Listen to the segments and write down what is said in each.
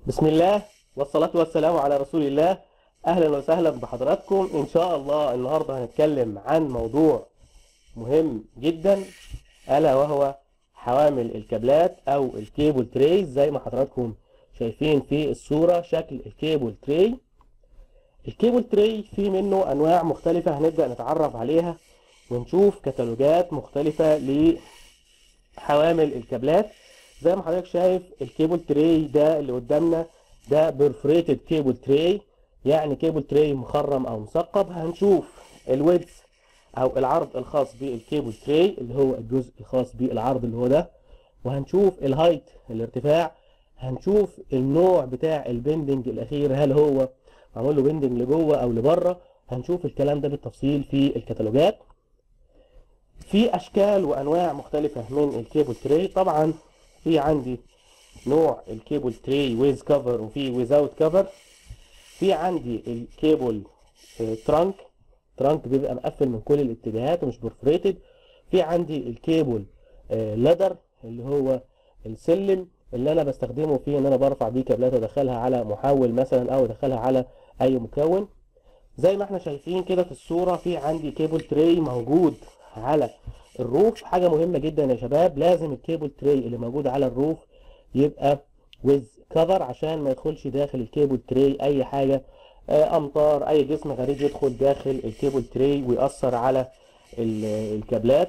بسم الله والصلاة والسلام على رسول الله أهلا وسهلا بحضراتكم إن شاء الله النهاردة هنتكلم عن موضوع مهم جدا ألا وهو حوامل الكابلات أو الكيبل تريز زي ما حضراتكم شايفين في الصورة شكل الكيبل تري الكيبل تري في منه أنواع مختلفة هنبدأ نتعرف عليها ونشوف كتالوجات مختلفة لحوامل الكابلات زي ما حضرتك شايف الكيبل تري ده اللي قدامنا ده برفريتد كيبل تري يعني كيبل تري مخرم او مثقب هنشوف الويدث او العرض الخاص بالكيبل تري اللي هو الجزء الخاص بالعرض اللي هو ده وهنشوف الهايت الارتفاع هنشوف النوع بتاع البندنج الاخير هل هو معمول له بندنج لجوه او لبره هنشوف الكلام ده بالتفصيل في الكتالوجات في اشكال وانواع مختلفه من الكيبل تري طبعا في عندي نوع الكيبل تري ويز كفر وفي ويزاوت كفر في عندي الكيبل ترانك ترانك بيبقى مقفل من كل الاتجاهات ومش برفريتد في عندي الكيبل لدر اللي هو السلم اللي انا بستخدمه فيه ان انا برفع بيه كابلات وادخلها على محول مثلا او ادخلها على اي مكون زي ما احنا شايفين كده في الصورة في عندي كيبل تري موجود على الروف حاجة مهمة جدا يا شباب لازم الكيبل تري اللي موجود على الروف يبقى ويز كفر عشان ما يدخلش داخل الكيبل تري اي حاجة امطار اي جسم غريب يدخل داخل الكيبل تري ويأثر على الكابلات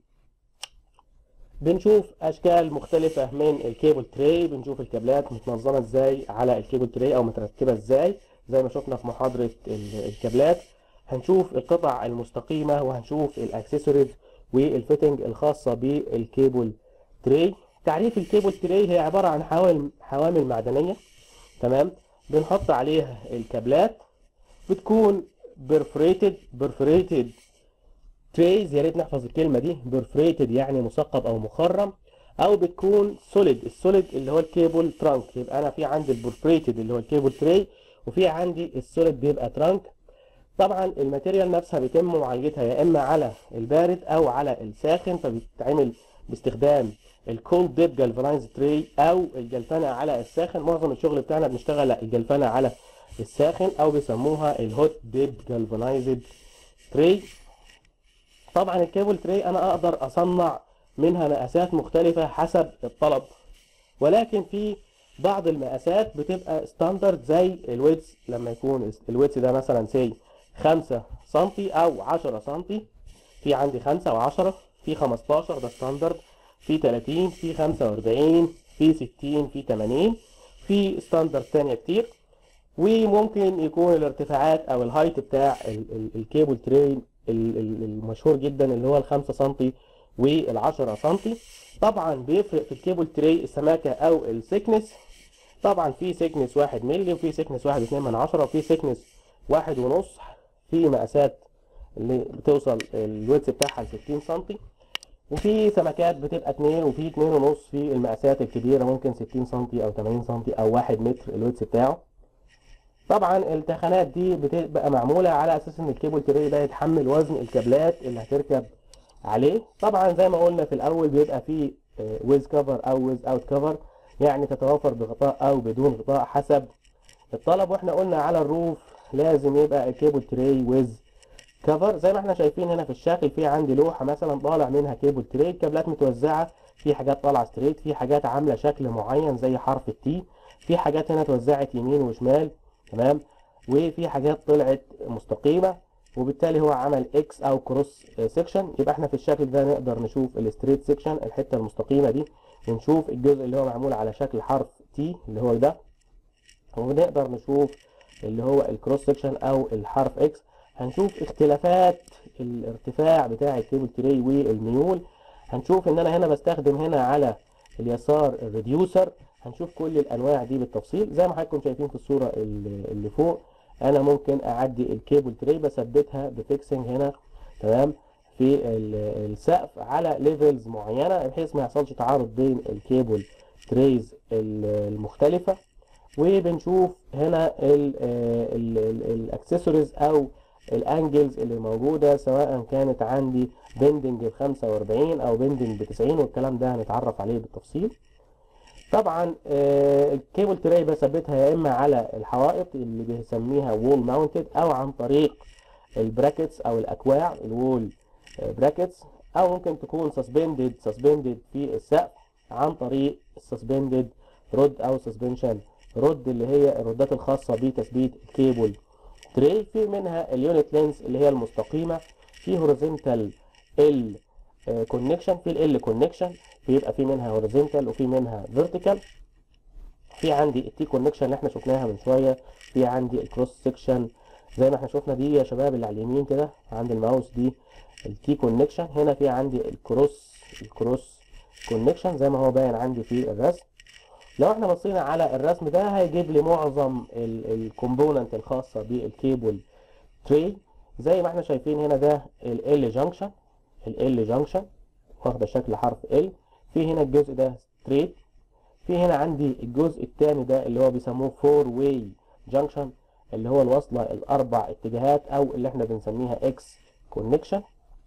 بنشوف اشكال مختلفة من الكيبل تري بنشوف الكابلات متنظمة ازاي على الكيبل تري او مترتبة ازاي زي ما شفنا في محاضرة الكابلات هنشوف القطع المستقيمة وهنشوف الاكسسوارز والفيتنج الخاصة بالكيبل تري تعريف الكيبل تري هي عبارة عن حوامل حوامل معدنية تمام بنحط عليها الكابلات بتكون برفريتد برفريتد تريز يا ريت نحفظ الكلمة دي برفريتد يعني مثقب او مخرم او بتكون سوليد السوليد اللي هو الكيبل ترانك يبقى انا في عندي البرفريتد اللي هو الكيبل تري وفي عندي السوليد بيبقى ترانك طبعا الماتيريال نفسها بيتم معالجتها يا اما على البارد او على الساخن فبيتعمل باستخدام الكولد ديب جالفانايز تري او الجلفنه على الساخن معظم الشغل بتاعنا بنشتغل الجلفنه على الساخن او بيسموها الهوت ديب جالفانايزد تري طبعا الكيبل تري انا اقدر اصنع منها مقاسات مختلفه حسب الطلب ولكن في بعض المقاسات بتبقى ستاندرد زي الويدز لما يكون الويدز ده مثلا سي 5 سم او 10 سم في عندي 5 و10 في 15 ده ستاندرد في 30 في 45 في 60 في 80 في ستاندرد تانية كتير وممكن يكون الارتفاعات او الهايت بتاع الكيبل تري المشهور جدا اللي هو ال 5 سم وال 10 سم طبعا بيفرق في الكيبل تري السماكه او السكنس طبعا في سكنس 1 مللي وفي سكنس 1 2 من 10 وفي سكنس واحد ونص في مقاسات اللي بتوصل الويدث بتاعها ل 60 سم وفي سمكات بتبقى 2 وفي 2 ونص في المقاسات الكبيره ممكن 60 سم او 80 سم او 1 متر الويدث بتاعه طبعا التخانات دي بتبقى معموله على اساس ان الكيبل تري ده يتحمل وزن الكابلات اللي هتركب عليه طبعا زي ما قلنا في الاول بيبقى فيه ويز كفر او ويز اوت كفر يعني تتوافر بغطاء او بدون غطاء حسب الطلب واحنا قلنا على الروف لازم يبقى الكيبل تري ويز كفر زي ما احنا شايفين هنا في الشكل في عندي لوحه مثلا طالع منها كيبل تري الكابلات متوزعه في حاجات طالعه ستريت في حاجات عامله شكل معين زي حرف التي في حاجات هنا اتوزعت يمين وشمال تمام وفي حاجات طلعت مستقيمه وبالتالي هو عمل اكس او كروس سيكشن يبقى احنا في الشكل ده نقدر نشوف الستريت سيكشن الحته المستقيمه دي ونشوف الجزء اللي هو معمول على شكل حرف تي اللي هو ده ونقدر نشوف اللي هو الكروس سيكشن او الحرف اكس هنشوف اختلافات الارتفاع بتاع الكيبل تري والميول هنشوف ان انا هنا بستخدم هنا على اليسار الريديوسر هنشوف كل الانواع دي بالتفصيل زي ما حضراتكم شايفين في الصوره اللي فوق انا ممكن اعدي الكيبل تري بثبتها بفيكسنج هنا تمام في السقف على ليفلز معينه بحيث ما يحصلش تعارض بين الكيبل تريز المختلفه وبنشوف هنا الاكسسوارز او الانجلز اللي موجوده سواء كانت عندي بندنج ب 45 او بندنج ب 90 والكلام ده هنتعرف عليه بالتفصيل طبعا آه، الكيبل تراي بثبتها يا اما على الحوائط اللي بنسميها وول ماونتد او عن طريق البراكتس او الاكواع الوول براكتس او ممكن تكون سسبندد سسبندد في السقف عن طريق السسبندد رود او سسبنشن رود اللي هي الردات الخاصه بتثبيت الكيبل تراي في منها اليونت لينس اللي هي المستقيمه في هوريزونتال ال كونكشن في ال كونكشن بيبقى في منها هوريزونتال وفي منها فيرتيكال في عندي التي كونكشن اللي احنا شفناها من شويه في عندي الكروس سكشن زي ما احنا شفنا دي يا شباب اللي على اليمين كده عند الماوس دي التي كونكشن هنا في عندي الكروس الكروس كونكشن زي ما هو باين عندي في الرسم لو احنا بصينا على الرسم ده هيجيب لي معظم الكومبوننت الخاصه بالكيبل تري زي ما احنا شايفين هنا ده ال جانكشن ال جانكشن واخده شكل حرف ال في هنا الجزء ده ستريت في هنا عندي الجزء الثاني ده اللي هو بيسموه فور واي جانكشن اللي هو الوصله الاربع اتجاهات او اللي احنا بنسميها اكس كونكشن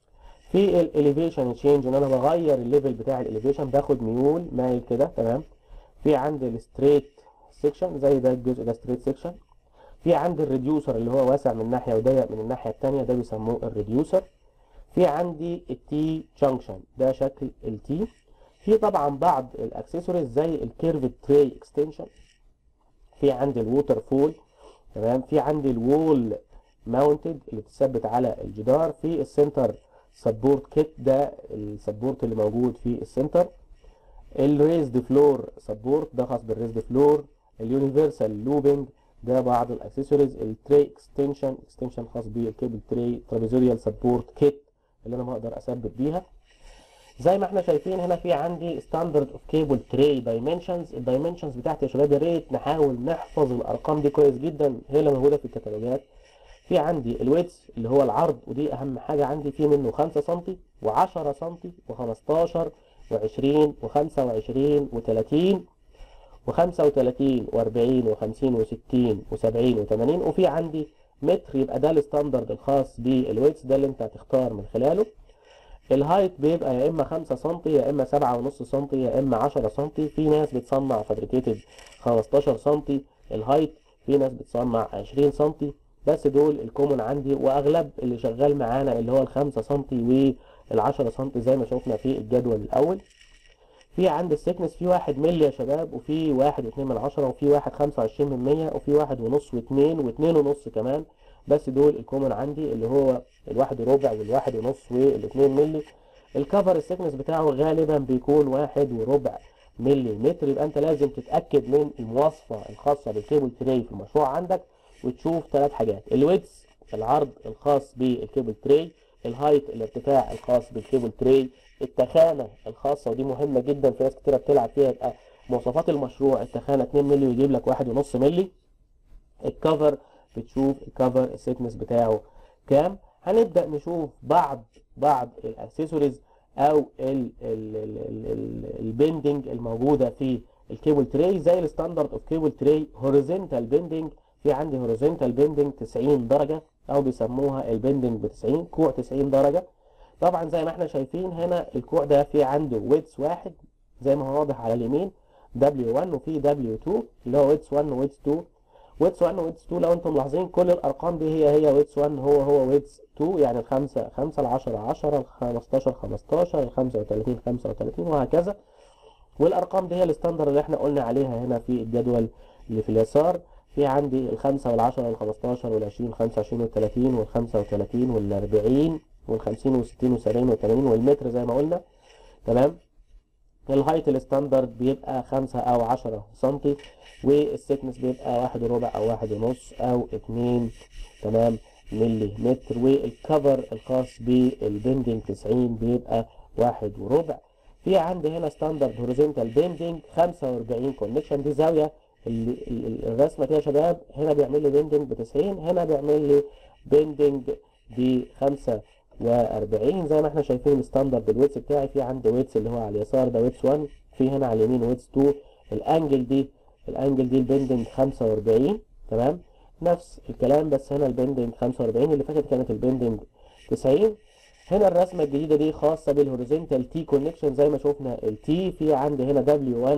في الاليفيشن تشينج ان انا بغير الليفل بتاع الاليفيشن باخد ميول مايل كده تمام في عندي الستريت سيكشن زي ده الجزء ده ستريت سيكشن في عندي الريديوسر اللي هو واسع من ناحيه وضيق من الناحيه الثانيه ده بيسموه الريديوسر في عندي التي جانكشن ده شكل التي في طبعا بعض الاكسسوارز زي الكيرف تري اكستنشن في عندي الووتر فول تمام في عندي الوول ماونتد اللي بتثبت على الجدار في السنتر سبورت كيت ده السبورت اللي موجود في السنتر الريزد فلور سبورت ده خاص بالريزد فلور اليونيفرسال لوبنج ده بعض الاكسسوارز التري اكستنشن اكستنشن خاص بالكيبل تري ترابيزوريال سبورت كيت اللي انا بقدر اثبت بيها زي ما احنا شايفين هنا في عندي ستاندرد اوف كيبل تري دايمنشنز الدايمنشنز بتاعتي يا شباب يا ريت نحاول نحفظ الارقام دي كويس جدا هي اللي موجوده في الكتالوجات في عندي الويتس اللي هو العرض ودي اهم حاجه عندي في منه 5 سم و10 سم و15 و20 و25 و30 و35 و40 و50 و60 و70 و80 وفي عندي متر يبقى ده الستاندرد الخاص بالويتس ده اللي انت هتختار من خلاله الهايت بيبقى يا اما 5 سم يا اما 7.5 سم يا اما 10 سم في ناس بتصنع فابريكيتد 15 سم الهايت في ناس بتصنع 20 سم بس دول الكومن عندي واغلب اللي شغال معانا اللي هو ال 5 سم وال 10 سم زي ما شفنا في الجدول الاول في عند السكنس في واحد ملي يا شباب وفي واحد واتنين من عشرة وفي واحد خمسة وعشرين من مية وفي واحد ونص واتنين واتنين ونص كمان بس دول الكومن عندي اللي هو الواحد وربع والواحد ونص والاتنين ملي الكفر السكنس بتاعه غالبا بيكون واحد وربع ملي متر يبقى انت لازم تتأكد من المواصفة الخاصة بالكيبل تري في المشروع عندك وتشوف ثلاث حاجات الويدث العرض الخاص بالكيبل تري الهايت الارتفاع الخاص بالكيبل تري التخانه الخاصه ودي مهمه جدا في ناس كتيره بتلعب فيها يبقى مواصفات المشروع التخانه 2 مللي ويجيب لك 1.5 مللي الكفر بتشوف الكفر السيكنس بتاعه كام هنبدا نشوف بعض بعض الاكسسوارز او البندنج الموجوده في الكيبل تري زي الستاندرد اوف كيبل تري هوريزونتال بندنج في عندي هوريزونتال بندنج 90 درجه او بيسموها البندنج ب 90 كوع 90 درجه طبعا زي ما احنا شايفين هنا الكوع ده في عنده ويتس واحد زي ما هو واضح على اليمين W1 وفي W2 اللي هو ويتس 1 ويتس 2 ويتس 1 ويتس 2 لو انتم ملاحظين كل الارقام دي هي هي ويتس 1 هو هو ويتس 2 يعني الخمسة 5 ال 10 10 ال 15 15 ال 35 35 وهكذا والارقام دي هي الستاندر اللي احنا قلنا عليها هنا في الجدول اللي في اليسار في عندي الخمسة والعشرة والخمستاشر والعشرين والخمسة وعشرين والتلاتين والخمسة وتلاتين والأربعين والخمسين والستين والسبعين والتمانين والمتر زي ما قلنا تمام الهايت الستاندرد بيبقى خمسة أو عشرة سنتي والسكنس بيبقى واحد وربع أو واحد ونص أو اتنين تمام ملي متر والكفر الخاص بالبندنج تسعين بيبقى واحد وربع في عندي هنا ستاندرد هوريزونتال بندنج خمسة وأربعين كونكشن دي زاوية الرسمه دي يا شباب هنا بيعمل لي بيندنج ب 90 هنا بيعمل لي بيندنج ب 45 زي ما احنا شايفين الستاندرد الويتس بتاعي في عندي ويتس اللي هو على اليسار ده ويتس 1 في هنا على اليمين ويتس 2 الانجل دي الانجل دي البيندنج 45 تمام نفس الكلام بس هنا البيندنج 45 اللي فاتت كانت البيندنج 90 هنا الرسمه الجديده دي خاصه بالهوريزونتال تي كونكشن زي ما شفنا التي في عندي هنا W1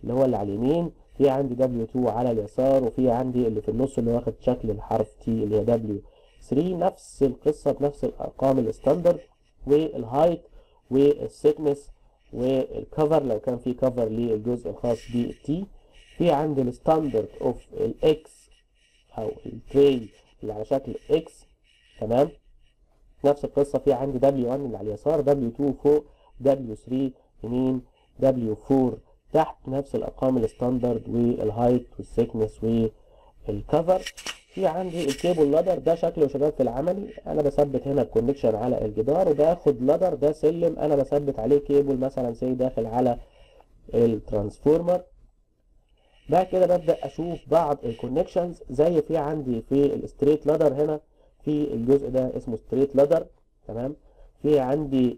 اللي هو اللي على اليمين في عندي W2 على اليسار وفي عندي اللي في النص اللي واخد شكل الحرف T اللي هي W3 نفس القصة بنفس الأرقام الستاندرد والهايت والسيكنس والكفر لو كان في كفر للجزء الخاص بالتي في عندي الستاندرد اوف الاكس او التري اللي على شكل اكس تمام نفس القصة في عندي W1 اللي على اليسار W2 فوق W3 يمين W4 تحت نفس الارقام الستاندرد والهايت والسيكنس والكفر في عندي الكيبل لادر ده شكله شباب في العملي انا بثبت هنا الكونكشن على الجدار وباخد لادر ده سلم انا بثبت عليه كيبل مثلا سي داخل على الترانسفورمر بعد كده ببدا اشوف بعض الكونكشنز زي في عندي في الستريت لادر هنا في الجزء ده اسمه ستريت لادر تمام في عندي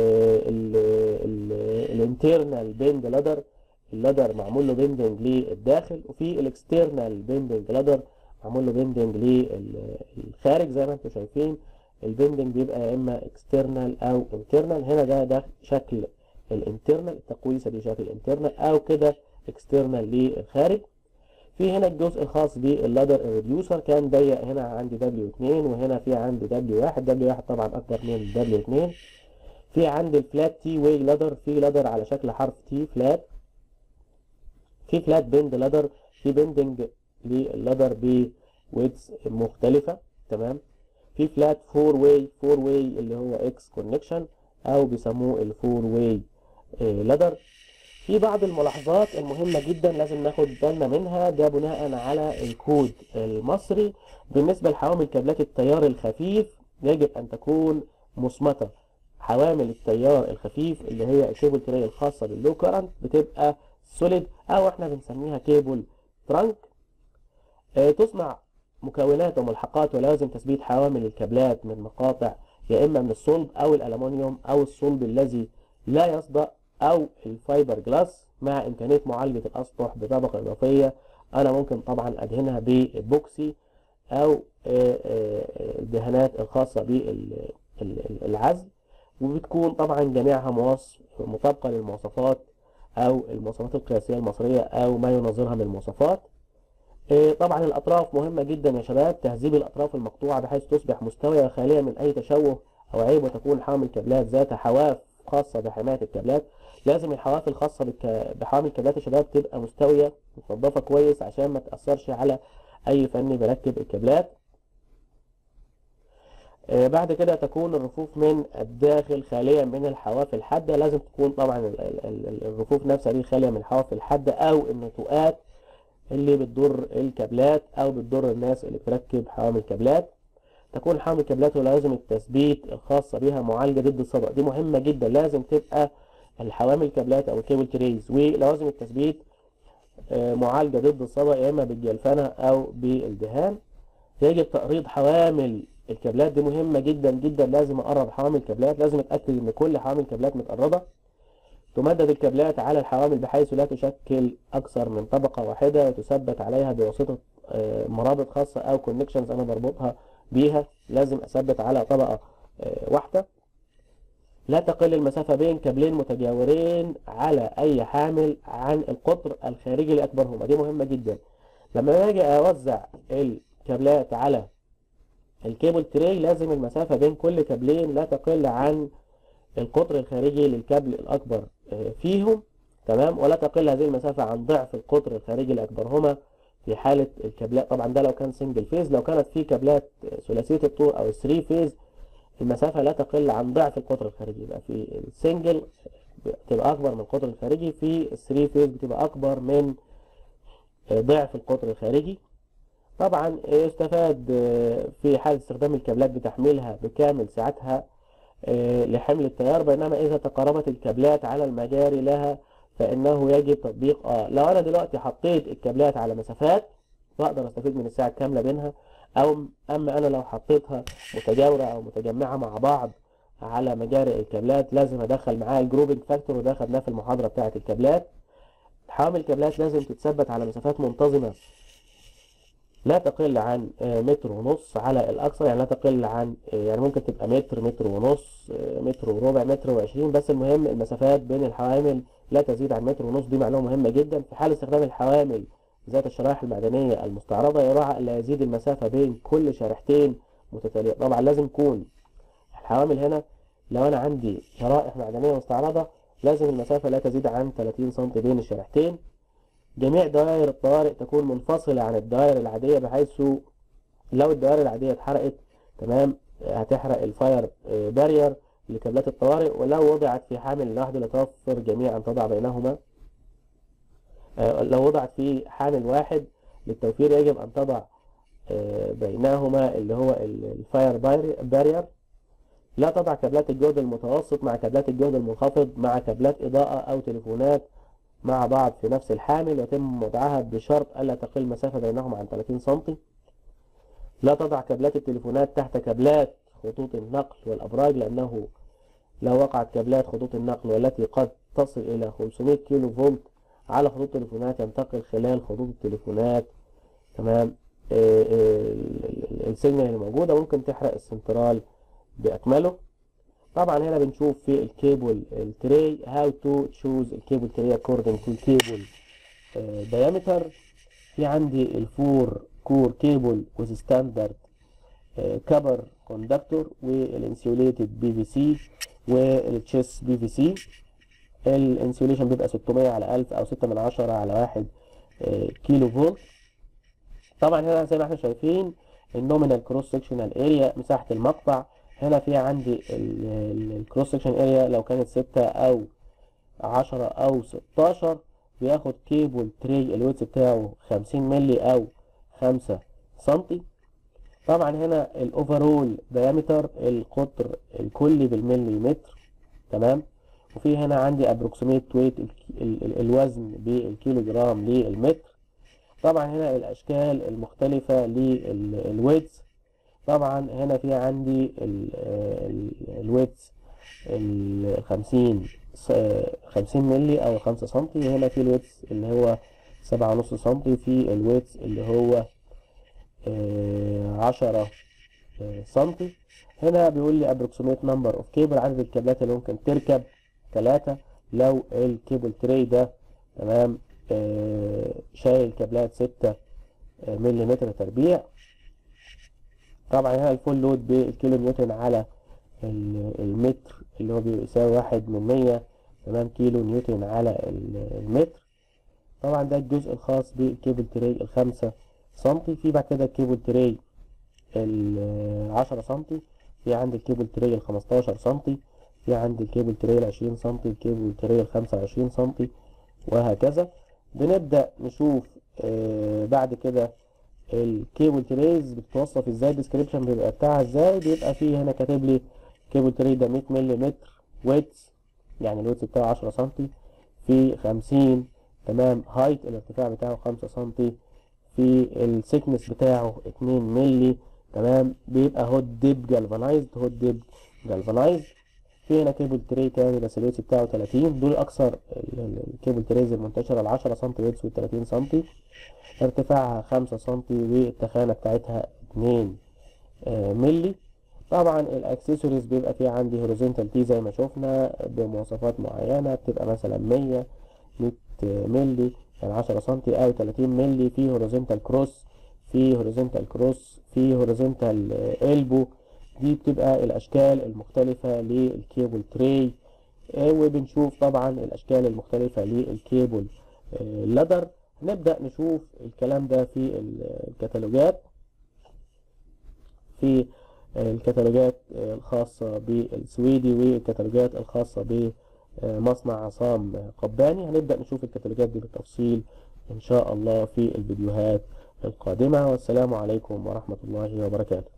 الانترنال بيند لادر اللادر معمول له بيندنج للداخل وفي الاكسترنال بيندنج لادر معمول له بيندنج للخارج زي ما انتم شايفين البيندنج بيبقى يا اما اكسترنال او انترنال هنا ده ده شكل الانترنال التقويسه دي شكل انترنال او كده اكسترنال للخارج في هنا الجزء الخاص باللادر الريديوسر كان ضيق هنا عندي W2 وهنا في عندي W1 W1 طبعا اكبر من W2 في عندي الفلات تي واي لادر في لادر على شكل حرف تي فلات في فلات بند لادر في بندنج لللادر بويدز مختلفة تمام في فلات فور واي فور واي اللي هو اكس كونكشن او بيسموه الفور واي لادر في بعض الملاحظات المهمة جدا لازم ناخد بالنا منها ده بناء على الكود المصري بالنسبة لحوامل كابلات التيار الخفيف يجب أن تكون مصمتة حوامل التيار الخفيف اللي هي الكيبل تراي الخاصة باللو كارنت بتبقى سوليد أو احنا بنسميها كيبل ترانك اه تصنع مكونات وملحقات ولازم تثبيت حوامل الكابلات من مقاطع يا إما من الصلب أو الألمنيوم أو الصلب الذي لا يصدأ او الفايبر جلاس مع امكانيه معالجه الاسطح بطبقه اضافيه انا ممكن طبعا ادهنها ببوكسي او الدهانات الخاصه بالعزل وبتكون طبعا جميعها مواصف مطابقه للمواصفات او المواصفات القياسيه المصريه او ما يناظرها من المواصفات طبعا الاطراف مهمه جدا يا شباب تهذيب الاطراف المقطوعه بحيث تصبح مستويه وخاليه من اي تشوه او عيب وتكون حامل كابلات ذات حواف خاصه بحمايه الكابلات لازم الحواف الخاصة بك... بحوامل الكابلات يا شباب تبقى مستوية متنضفة كويس عشان ما تأثرش على أي فني بيركب الكابلات آه بعد كده تكون الرفوف من الداخل خالية من الحواف الحادة لازم تكون طبعا ال... ال... الرفوف نفسها دي خالية من الحواف الحادة أو النتوءات اللي بتضر الكابلات أو بتضر الناس اللي بتركب حوامل الكابلات تكون حوامل الكابلات ولازم التثبيت الخاصة بها معالجة ضد الصدأ دي مهمة جدا لازم تبقى الحوامل الكابلات او الكيبل تريز ولوازم التثبيت معالجه ضد الصدى يا اما بالجلفنه او بالدهان يجب تقريض حوامل الكابلات دي مهمه جدا جدا لازم اقرب حوامل الكابلات لازم اتاكد ان كل حوامل الكابلات متقربه تمدد الكابلات على الحوامل بحيث لا تشكل اكثر من طبقه واحده وتثبت عليها بواسطه مرابط خاصه او كونكشنز انا بربطها بيها لازم اثبت على طبقه واحده لا تقل المسافة بين كابلين متجاورين على أي حامل عن القطر الخارجي لأكبرهما دي مهمة جدا لما باجي أوزع الكابلات على الكيبل تري لازم المسافة بين كل كابلين لا تقل عن القطر الخارجي للكابل الأكبر فيهم تمام ولا تقل هذه المسافة عن ضعف القطر الخارجي لأكبرهما في حالة الكابلات طبعا ده لو كان سنجل فيز لو كانت في كابلات ثلاثية الطول أو 3 فيز المسافة لا تقل عن ضعف القطر الخارجي يبقى في السنجل بتبقى أكبر من القطر الخارجي في الثري فيز بتبقى أكبر من ضعف القطر الخارجي طبعا يستفاد في حالة استخدام الكابلات بتحميلها بكامل سعتها لحمل التيار بينما إذا تقاربت الكابلات على المجاري لها فإنه يجب تطبيق آه لو أنا دلوقتي حطيت الكابلات على مسافات فأقدر أستفيد من الساعة الكاملة بينها او اما انا لو حطيتها متجاورة او متجمعة مع بعض على مجاري الكابلات لازم ادخل معاها الجروبنج فاكتور وده خدناه في المحاضرة بتاعة الكابلات حوامل الكابلات لازم تتثبت على مسافات منتظمة لا تقل عن آه، متر ونص على الأكثر يعني لا تقل عن آه، يعني ممكن تبقى متر متر ونص آه، متر وربع متر وعشرين بس المهم المسافات بين الحوامل لا تزيد عن متر ونص دي معلومة مهمة جدا في حال استخدام الحوامل ذات الشرائح المعدنية المستعرضة يراعى ألا يزيد المسافة بين كل شريحتين متتالية طبعا لازم يكون الحوامل هنا لو أنا عندي شرائح معدنية مستعرضة لازم المسافة لا تزيد عن 30 سم بين الشريحتين جميع دوائر الطوارئ تكون منفصلة عن الدوائر العادية بحيث لو الدوائر العادية اتحرقت تمام هتحرق الفاير بارير لكابلات الطوارئ ولو وضعت في حامل واحد لتوفر جميعا تضع بينهما آه، لو وضعت في حامل واحد للتوفير يجب أن تضع آه، بينهما اللي هو الفاير بارير لا تضع كابلات الجهد المتوسط مع كابلات الجهد المنخفض مع كابلات إضاءة أو تليفونات مع بعض في نفس الحامل يتم وضعها بشرط ألا تقل المسافة بينهما عن 30 سم لا تضع كابلات التليفونات تحت كابلات خطوط النقل والأبراج لأنه لو وقعت كابلات خطوط النقل والتي قد تصل إلى 500 كيلو فولت على خطوط التليفونات ينتقل خلال خطوط التليفونات تمام آه، آه، السيجنال اللي موجودة ممكن تحرق السنترال بأكمله طبعا هنا بنشوف في الكيبل التري how to choose الكيبل تري according to الكيبل diameter في عندي الفور كور كيبل with standard كبر كوندكتور والانسيوليتد بي في سي والتشيس بي في سي الانسيوليشن بيبقى 600 على 1000 او 6 من 10 على 1 كيلو فولت طبعا هنا زي ما احنا شايفين النومينال كروس سكشنال اريا مساحه المقطع هنا في عندي الكروس سكشن اريا لو كانت 6 او 10 او 16 بياخد كيبل تري الويتس بتاعه 50 مللي او 5 سنتي طبعا هنا الاوفرول دايمتر القطر الكلي بالمليمتر تمام وفي هنا عندي ابروكسيميت ويت الوزن بالكيلو جرام للمتر طبعا هنا الاشكال المختلفة للويتس طبعا هنا في عندي الويتس الخمسين خمسين ملي او خمسة سنتي هنا في الويتس اللي هو سبعة ونص سنتي في الويتس اللي هو عشرة سنتي هنا بيقول لي approximate number of cable عدد الكابلات اللي ممكن تركب ثلاثة لو الكيبل تري ده تمام شايل كابلات ستة ملي تربيع طبعا هنا الفول لود بالكيلو نيوتن على المتر اللي هو بيساوي واحد من مية تمام كيلو نيوتن على المتر طبعا ده الجزء الخاص بالكيبل تري الخمسة سنتي في بعد كده الكيبل تري العشرة سنتي في عندي الكيبل تري الخمستاشر سنتي في عندي الكيبل تري العشرين سنتي الكيبل تري الخمسة وعشرين سنتي وهكذا بنبدأ نشوف آه بعد كده الكيبل تريز بتتوصف ازاي الديسكريبشن بيبقى بتاعها ازاي بيبقى فيه هنا كاتب لي كيبل تري ده 100 ملم ويتس يعني الويتس بتاعه 10 سم في 50 تمام هايت الارتفاع بتاعه 5 سم في السكنس بتاعه 2 ملي تمام بيبقى هوت ديب جالفانايزد هوت ديب جالفانايزد في هنا كيبل تري تاني بس الويتس بتاعه 30 دول اكثر الكيبل تريز المنتشره ال 10 سم ويتس وال 30 سم ارتفاعها 5 سم والتخانه بتاعتها 2 ملي طبعا الاكسسوارز بيبقى فيه عندي هوريزونتال تي زي ما شفنا بمواصفات معينه بتبقى مثلا 100 100 ملي يعني 10 سم او 30 ملي في هوريزونتال كروس في هوريزونتال كروس في هوريزونتال البو دي بتبقى الاشكال المختلفة للكيبل تري وبنشوف طبعا الاشكال المختلفة للكيبل لدر نبدأ نشوف الكلام ده في الكتالوجات في الكتالوجات الخاصة بالسويدي والكتالوجات الخاصة بمصنع عصام قباني هنبدأ نشوف الكتالوجات دي بالتفصيل إن شاء الله في الفيديوهات القادمة والسلام عليكم ورحمة الله وبركاته